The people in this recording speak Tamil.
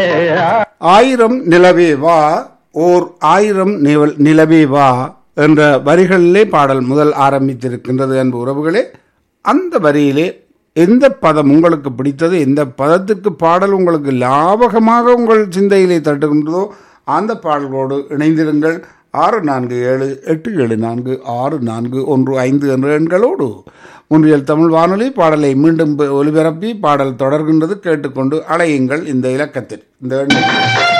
ஆயிரம் நிலவே வா ஓர் ஆயிரம் நிவல் நிலவே வா என்ற வரிகளிலே பாடல் முதல் ஆரம்பித்திருக்கின்றது அன்பு உறவுகளே அந்த வரியிலே எந்த பதம் உங்களுக்கு பிடித்தது எந்த பதத்துக்கு பாடல் உங்களுக்கு லாபகமாக உங்கள் சிந்தையிலே தட்டுகின்றதோ அந்த பாடல்களோடு இணைந்திருங்கள் ஆறு நான்கு ஏழு எட்டு ஏழு நான்கு ஆறு நான்கு ஒன்று ஐந்து என்ற எண்களோடு முன்றியல் தமிழ் வானொலி பாடலை மீண்டும் ஒலிபரப்பி பாடல் தொடர்கின்றது கேட்டுக்கொண்டு அலையுங்கள் இந்த இலக்கத்தில் இந்த எண்ணில்